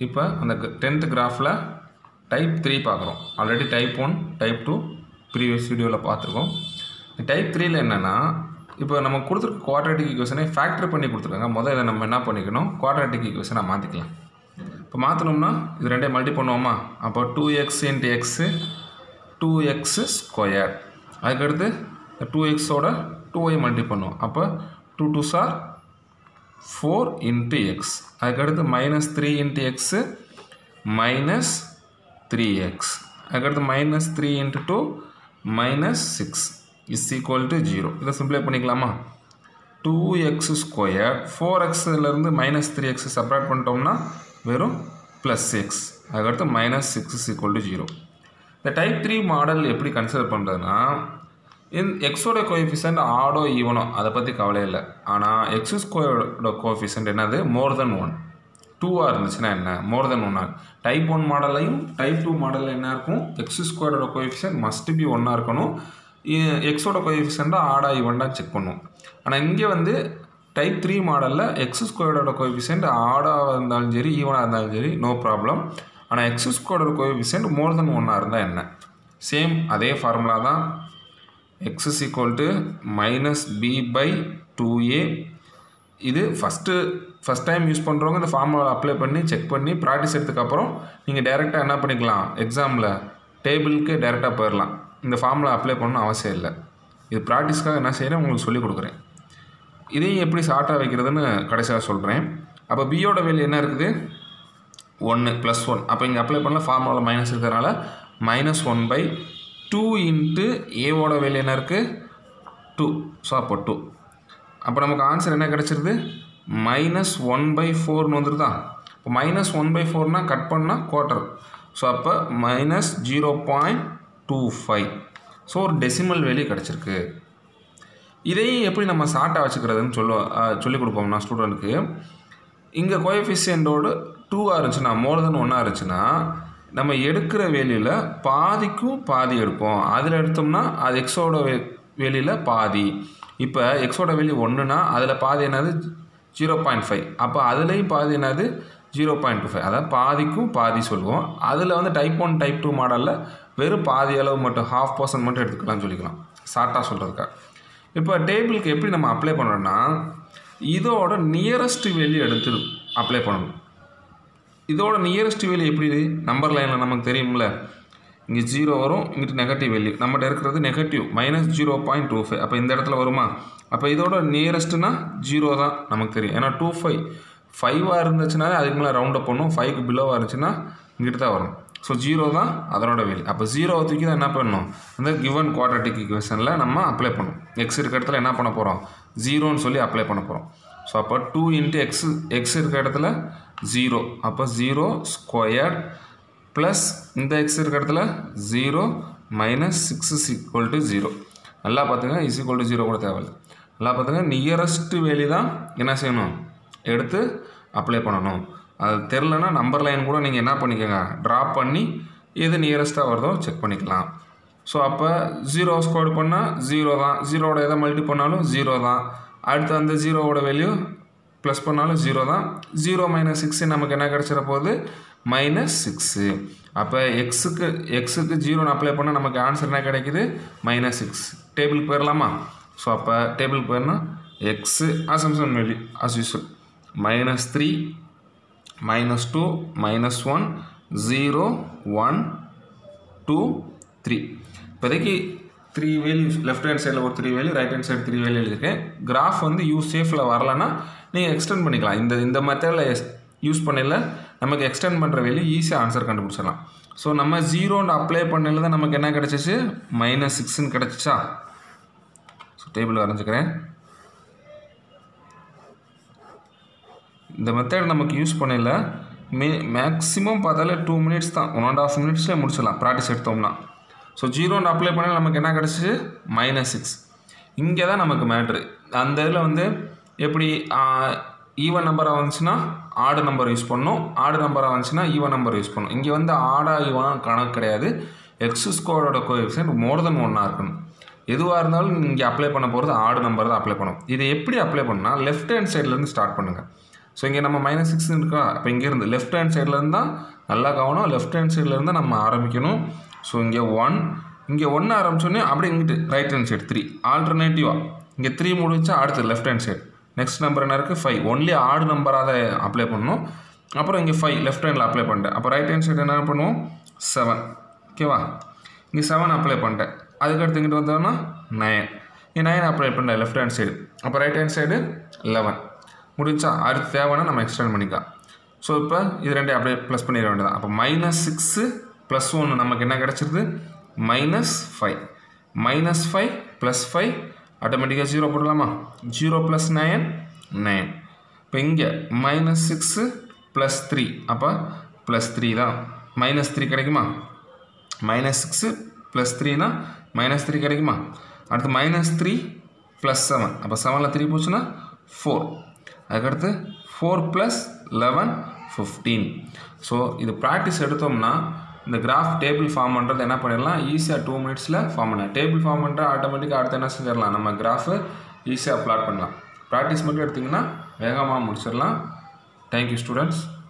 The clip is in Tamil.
இப்போ அந்த டென்த்து கிராஃபில் டைப் த்ரீ பார்க்குறோம் already type one type two previous வீடியோவில் பார்த்துருக்கோம் டைப் த்ரீல என்னென்னா இப்போ நம்ம கொடுத்துருக்க குவாட்ரேட்டிக் ஈக்குவேஷனை ஃபேக்டர் பண்ணி கொடுத்துருக்காங்க முதல்ல இதை நம்ம என்ன பண்ணிக்கணும் குவாட்ரேட்டிக் ஈக்குவேஷனை மாற்றிக்கலாம் இப்போ மாற்றணும்னா இது ரெண்டே மல்டி பண்ணுவோமா அப்போ two x into x two x square அதுக்கடுத்து டூ எக்ஸோட டூ ஒய் மல்டி பண்ணுவோம் அப்போ டூ டூ சார் ஃபோர் இன்ட்டு எக்ஸ் அதுக்கடுத்து minus three into x minus three x அதுக்கடுத்து minus three into two minus six is equal to zero இதை சிம்ப்ளை பண்ணிக்கலாமா டூ எக்ஸ் ஸ்கொயர் ஃபோர் எக்ஸ்லேருந்து மைனஸ் த்ரீ எக்ஸ் செப்பரேட் பண்ணிட்டோம்னா வெறும் ப்ளஸ் எக்ஸ் அதுக்கடுத்து minus six is equal to zero இந்த டைப் த்ரீ மாடல் எப்படி கன்சிடர் பண்ணுறதுன்னா இன் எக்ஸோட கோஎஃபிஷியன்ட் ஆடோ ஈவனோ அதை பற்றி கவலை இல்லை ஆனால் எக்ஸ் ஸ்கொயரோட கோஎஃபிஷியன்ட் என்னது மோர் தென் ஒன் டூவாக இருந்துச்சுன்னா என்ன மோர் தென் ஒன்னாக டைப் ஒன் மாடல்லையும் டைப் டூ மாடலில் என்ன இருக்கும் எக்ஸ் ஸ்கொயரோட கோஎஃபிஷியன்ட் மஸ்ட் பி ஒன்னாக இருக்கணும் எக்ஸோட கோஎஃபிஷியண்ட்டாக ஆடா ஈவெண்ட்டாக செக் பண்ணும் ஆனால் இங்கே வந்து டைப் த்ரீ மாடலில் எக்ஸ் ஸ்கொயரோட கோஎஃபிஷியன்ட் ஆடாக இருந்தாலும் சரி ஈவனாக இருந்தாலும் சரி நோ ப்ராப்ளம் ஆனால் எக்ஸ் ஸ்கொயரோட கோஎஃபிஷியன்ட் மோர் தென் ஒன்னாக இருந்தால் என்ன சேம் அதே ஃபார்முலா தான் x is equal to minus b by two a இது ஃபஸ்ட்டு ஃபஸ்ட் டைம் யூஸ் பண்ணுறவங்க இந்த ஃபார்முலா அப்ளை பண்ணி செக் பண்ணி ப்ராக்டிஸ் எடுத்ததுக்கப்புறம் நீங்கள் டேரெக்டாக என்ன பண்ணிக்கலாம் எக்ஸாமில் டேபிளுக்கு டேரெக்டாக போயிடலாம் இந்த ஃபார்முலா அப்ளை பண்ணணும் அவசியம் இல்லை இது ப்ராக்டிஸ்க்காக என்ன செய்கிறேன் உங்களுக்கு சொல்லிக் கொடுக்குறேன் இதையும் எப்படி ஷார்ட்டாக வைக்கிறதுன்னு கடைசியாக சொல்கிறேன் அப்போ பியோட வேல்யூ என்ன இருக்குது ஒன்று ப்ளஸ் ஒன் அப்போ இங்கே அப்ளை பண்ணல ஃபார்முலாவில் மைனஸ் இருக்கிறதுனால minus one by two into ஏவோட வேல்யூ என்ன இருக்குது டூ ஸோ அப்போ டூ அப்போ நமக்கு ஆன்சர் என்ன கிடச்சிருது மைனஸ் ஒன் பை ஃபோர்னு வந்துருதா இப்போ மைனஸ் ஒன் பை ஃபோர்னால் கட் பண்ணால் குவார்ட்டர் ஸோ அப்போ minus zero point two five so ஒரு டெசிமல் வேல்யூ கிடச்சிருக்கு இதையும் எப்படி நம்ம ஷார்ட்டாக வச்சுக்கிறதுன்னு சொல்ல சொல்லிக் கொடுப்போம்னா ஸ்டூடெண்ட்டுக்கு இங்கே கோஎஃபிஷியண்டோடு டூவாக இருந்துச்சுன்னா மோர் தென் ஒன்னாக இருந்துச்சுன்னா நம்ம எடுக்கிற வேலியில் பாதிக்கும் பாதி எடுப்போம் அதில் எடுத்தோம்னா அது எக்ஸோட வே வேலியில் பாதி இப்போ எக்ஸோட வேல்யூ ஒன்றுனா அதில் பாதி என்னது ஜீரோ பாயிண்ட் ஃபைவ் அப்போ அதுலேயும் பாதி என்னது ஜீரோ பாயிண்ட் டூ ஃபைவ் அதாவது பாதிக்கும் பாதி சொல்லுவோம் அதில் வந்து டைப் ஒன் டைப் டூ மாடலில் வெறும் பாதி அளவு மட்டும் ஹாஃப் பர்சன்ட் மட்டும் எடுத்துக்கலாம்னு சொல்லிக்கலாம் ஷார்ட்டாக சொல்கிறதுக்காக இப்போ டேபிளுக்கு எப்படி நம்ம அப்ளை பண்ணுறோன்னா இதோட நியரஸ்ட் வேல்யூ எடுத்து அப்ளை பண்ணணும் இதோட நியரஸ்ட் வேல்யூ எப்படி நம்பர் லைனில் நமக்கு தெரியும்ல இங்கே ஜீரோ வரும் இங்கிட்டு நெகட்டிவ் வேல்யூ நம்மகிட்ட இருக்கிறது negative minus zero point two five அப்போ இந்த இடத்துல வருமா அப்போ இதோட நியரஸ்ட்னா ஜீரோ தான் நமக்கு தெரியும் ஏன்னா டூ ஃபைவ் ஃபைவாக இருந்துச்சுனாலே அதுக்கு மேலே ரவுண்ட் அப் பண்ணும் ஃபைவ்க்கு பிலோவாக இருந்துச்சுன்னா இங்கிட்டு தான் வரும் ஸோ ஜீரோ தான் அதனோட வேல்யூ அப்போ ஜீரோவை தூக்கி தான் என்ன பண்ணணும் அந்த கிவன் குவாட்ரட்டிக் ஈக்குவேஷனில் நம்ம அப்ளை பண்ணணும் எக்ஸ் இருக்க இடத்துல என்ன பண்ண போகிறோம் ஜீரோன்னு சொல்லி அப்ளை பண்ண போகிறோம் ஸோ அப்போ டூ இன்ட்டு எக்ஸ் எக்ஸ் இருக்க இடத்துல ஜீரோ அப்போ ஜீரோ ஸ்கொயர் ப்ளஸ் இந்த எக்ஸ் இருக்க இடத்துல zero minus six is equal to zero நல்லா பார்த்துங்க இஸ் ஈக்குவல் டு ஜீரோ கூட தேவையில்லை நல்லா பார்த்துங்க நியரஸ்ட் வேல்யூ தான் என்ன செய்யணும் எடுத்து அப்ளை பண்ணணும் அது தெரிலனா நம்பர் லைன் கூட நீங்கள் என்ன பண்ணிக்கோங்க ட்ராப் பண்ணி எது நியரஸ்ட்டாக வருதோ செக் பண்ணிக்கலாம் ஸோ அப்போ ஜீரோ ஸ்கொயர் பண்ணால் ஜீரோ தான் ஜீரோவோட எதை மல்டி பண்ணாலும் ஜீரோ தான் அடுத்து அந்த ஜீரோவோட வேல்யூ ப்ளஸ் பண்ணாலும் ஜீரோ தான் ஜீரோ மைனஸ் சிக்ஸு நமக்கு என்ன கிடச்சிட போகுது மைனஸ் சிக்ஸு அப்போ எக்ஸுக்கு எக்ஸுக்கு ஜீரோன்னு அப்ளை பண்ணால் நமக்கு ஆன்சர் என்ன கிடைக்குது மைனஸ் சிக்ஸ் டேபிளுக்கு போயிடலாமா ஸோ அப்போ டேபிளுக்கு போயிடனா x assumption value as usual minus three minus two minus one zero one two three இப்போதைக்கு த்ரீ வேல்யூஸ் லெஃப்ட் ஹேண்ட் சைடில் ஒரு three value right hand side three value எழுதியிருக்கேன் கிராஃப் வந்து யூ சேஃபில் வரலன்னா நீங்கள் எக்ஸ்டெண்ட் பண்ணிக்கலாம் இந்த இந்த மெத்தடில் யூஸ் பண்ணல நமக்கு எக்ஸ்டெண்ட் பண்ணுற வேல்யூ ஈஸியாக ஆன்சர் கண்டுபிடிச்சிடலாம் ஸோ நம்ம ஜீரோன்னு அப்ளை பண்ணல தான் நமக்கு என்ன கிடச்சிச்சு மைனஸ் சிக்ஸ்ன்னு கிடச்சிச்சா ஸோ டேபிள் வரைஞ்சிக்கிறேன் இந்த மெத்தட் நமக்கு யூஸ் பண்ணல மே மேக்ஸிமம் பார்த்தாலே டூ மினிட்ஸ் தான் ஒன் அண்ட் ஆஃப் மினிட்ஸ்லேயே முடிச்சிடலாம் ப்ராக்டிஸ் எடுத்தோம்னா ஸோ ஜீரோன்னு அப்ளை பண்ணால் நமக்கு என்ன கிடச்சிச்சு மைனஸ் சிக்ஸ் இங்கே தான் நமக்கு மேட்ரு அந்த இதில் வந்து எப்படி ஈவன் நம்பராக வந்துச்சுன்னா ஆடு நம்பர் யூஸ் பண்ணணும் ஆடு நம்பராக வந்துச்சுன்னா ஈவன் நம்பர் யூஸ் பண்ணணும் இங்கே வந்து ஆடா ஈவனாக கணக்கு கிடையாது எக்ஸ் ஸ்கோரோட கோஎஃபிஷியன்ட் மோர் தென் ஒன்னாக இருக்கணும் எதுவாக இருந்தாலும் இங்கே அப்ளை பண்ண போகிறது ஆடு நம்பர் தான் அப்ளை பண்ணணும் இதை எப்படி அப்ளை பண்ணால் லெஃப்ட் ஹேண்ட் சைட்லேருந்து ஸ்டார்ட் பண்ணுங்கள் ஸோ இங்கே நம்ம மைனஸ் சிக்ஸ் இருக்கா அப்போ இங்கேருந்து லெஃப்ட் ஹேண்ட் சைடில் இருந்தால் நல்லா கவனம் லெஃப்ட் ஹேண்ட் சைடில் இருந்தால் நம்ம ஆரம்பிக்கணும் ஸோ இங்கே ஒன் இங்கே ஒன்று ஆரம்பிச்சோன்னே அப்படியே இங்கிட்டு ரைட் ஹேண்ட் சைடு த்ரீ ஆல்டர்னேட்டிவாக இங்கே த்ரீ முடிச்சா அடுத்து left hand side next number என்ன இருக்குது ஃபைவ் ஒன்லி ஆடு நம்பராக அதை அப்ளை பண்ணணும் அப்புறம் இங்கே ஃபைவ் லெஃப்ட் ஹேண்டில் அப்ளை பண்ணிட்டேன் அப்போ ரைட் ஹேண்ட் சைடு என்ன பண்ணுவோம் செவன் ஓகேவா இங்கே செவன் அப்ளை பண்ணிட்டேன் அதுக்கடுத்து இங்கிட்டு வந்தோன்னா நயன் இங்கே நயன் அப்ளை பண்ணிட்டேன் லெஃப்ட் ஹேண்ட் சைடு அப்போ ரைட் ஹேண்ட் சைடு லெவன் முடிஞ்சா அடுத்து தேவைன்னா நம்ம எக்ஸ்டெண்ட் பண்ணிக்கலாம் ஸோ இப்போ இது ரெண்டையும் அப்படியே ப்ளஸ் பண்ணிட வேண்டியதான் அப்போ மைனஸ் சிக்ஸு ப்ளஸ் ஒன்று நமக்கு என்ன கிடச்சிருது minus five minus five plus five ஆட்டோமேட்டிக்காக ஜீரோ போடலாமா ஜீரோ ப்ளஸ் நயன் நயன் இப்போ இங்கே மைனஸ் சிக்ஸு ப்ளஸ் த்ரீ அப்போ ப்ளஸ் த்ரீ தான் மைனஸ் த்ரீ கிடைக்குமா மைனஸ் சிக்ஸு ப்ளஸ் த்ரீனா மைனஸ் த்ரீ கிடைக்குமா அடுத்து மைனஸ் த்ரீ ப்ளஸ் செவன் அப்போ செவனில் த்ரீ போச்சுன்னா ஃபோர் அதுக்கடுத்து four plus eleven fifteen so இது ப்ராக்டிஸ் எடுத்தோம்னா இந்த கிராஃப் டேபிள் ஃபார்ம் பண்ணுறது என்ன பண்ணிடலாம் ஈஸியாக டூ மினிட்ஸில் ஃபார்ம் பண்ணலாம் டேபிள் ஃபார்ம் பண்ணுற ஆட்டோமேட்டிக்காக அடுத்து என்ன செஞ்சிடலாம் நம்ம கிராஃபு ஈஸியாக அப்ளாட் பண்ணலாம் ப்ராக்டிஸ் மட்டும் எடுத்திங்கன்னா வேகமாக முடிச்சிடலாம் தேங்க்யூ ஸ்டூடெண்ட்ஸ்